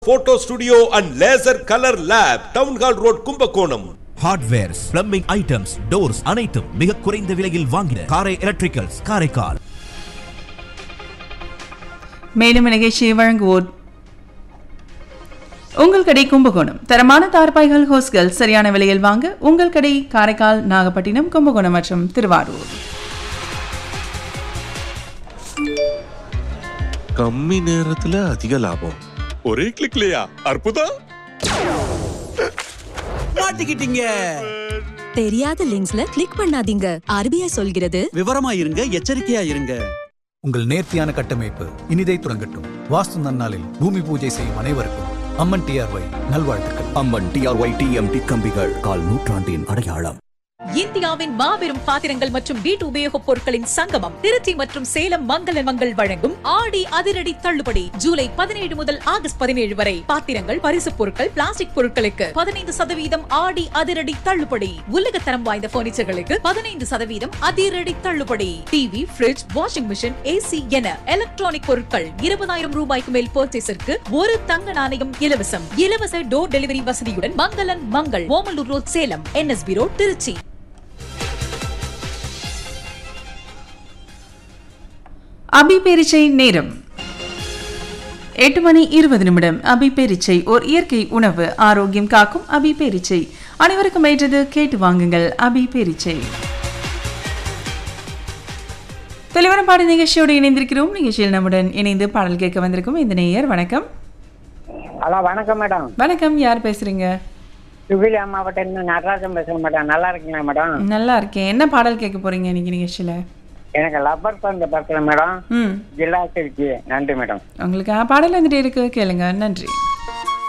photo studio and laser colour lab town hall road Kumbakonam hardwares plumbing items doors அனைத்தும் மிக குறைந்த விலையில் வாங்கின காரை எலக்ட்ரிக்கல்ஸ் காரைக்கால் மேலும் நிகழ்ச்சியை வழங்குவோர் உங்கள் கடை கும்பகோணம் தரமான தார்பாய்கள் ஹோஸ்கள் சரியான விலையில் வாங்க உங்கள் கடை காரைக்கால் நாகப்பட்டினம் கும்பகோணம் மற்றும் திருவாரூர் கம்மி நேரத்துல அதிக லாபம் ஒரே கிளிக்லயா அற்புதம் மாட்டிக்கிட்டீங்க தெரியாத லிங்க்ஸ்ல கிளிக் பண்ணாதீங்க ஆர்பிஐ சொல்கிறது விவரமா இருங்க எச்சரிக்கையா இருங்க உங்கள் நேர்த்தியான கட்டமைப்பு இனிதை துறங்கட்டும் வாஸ்து நன்னாளில் பூமி பூஜை செய்யும் அனைவருக்கும் அம்மன் டிஆர்ஒய் நல்வாழ்த்துக்கள் அம்மன் டிஆர்ஒய் டிஎம்டி கம்பிகள் கால் நூற்றாண்டின் அடையாளம் இந்தியாவின் மாபெரும் பாத்திரங்கள் மற்றும் வீட்டு உபயோகப் பொருட்களின் சங்கமம் திருச்சி மற்றும் சேலம் மங்கள மங்கள் வழங்கும் ஆடி அதிரடி தள்ளுபடி ஜூலை பதினேழு முதல் ஆகஸ்ட் பதினேழு வரை பாத்திரங்கள் பரிசுப் பொருட்கள் பிளாஸ்டிக் பொருட்களுக்கு பதினைந்து சதவீதம் ஆடி அதிரடி தள்ளுபடி உலகத்தரம் வாய்ந்த பர்னிச்சர்களுக்கு பதினைந்து சதவீதம் அதிரடி தள்ளுபடி TV fridge washing machine AC என எலக்ட்ரானிக் பொருட்கள் இருபதாயிரம் ரூபாய்க்கு மேல் பர்ச்சேஸிற்கு ஒரு தங்க நாணயம் இலவசம் இலவச டோர் டெலிவரி வசதியுடன் Mangalan Mangal Omalur road Salem NSP road Trichy அபி பேரிச்சை நேரம் எட்டு மணி இருபது நிமிடம் அபி பேரிச்சை ஓர் இயற்கை உணவு ஆரோக்கியம் காக்கும் அபி பேரிச்சை அனைவருக்கும் ஏற்றது கேட்டு வாங்குங்கள் அபி பேரிச்சை தெளிவான பாடல் நிகழ்ச்சியோடு இணைந்திருக்கிறோம் நிகழ்ச்சியில் நம்முடன் இணைந்து பாடல் கேட்க வந்திருக்கும் இந்த நேயர் வணக்கம் ஹலோ வணக்கம் மேடம் வணக்கம் யார் பேசுறீங்க சுகிலியா மாவட்டம் நடராஜன் பேசுறேன் மேடம் நல்லா இருக்கீங்களா மேடம் நல்லா இருக்கேன் என்ன பாடல் கேட்க போறீங்க இன்னைக்கு நிகழ்ச்சியில எனக்கு லப்பர் பந்து பேசுறேன் மேடம் ம் ஜில்லா திருச்சி நன்றி மேடம் உங்களுக்கு ஆ பாடல் வந்துட்டு இருக்கு கேளுங்க நன்றி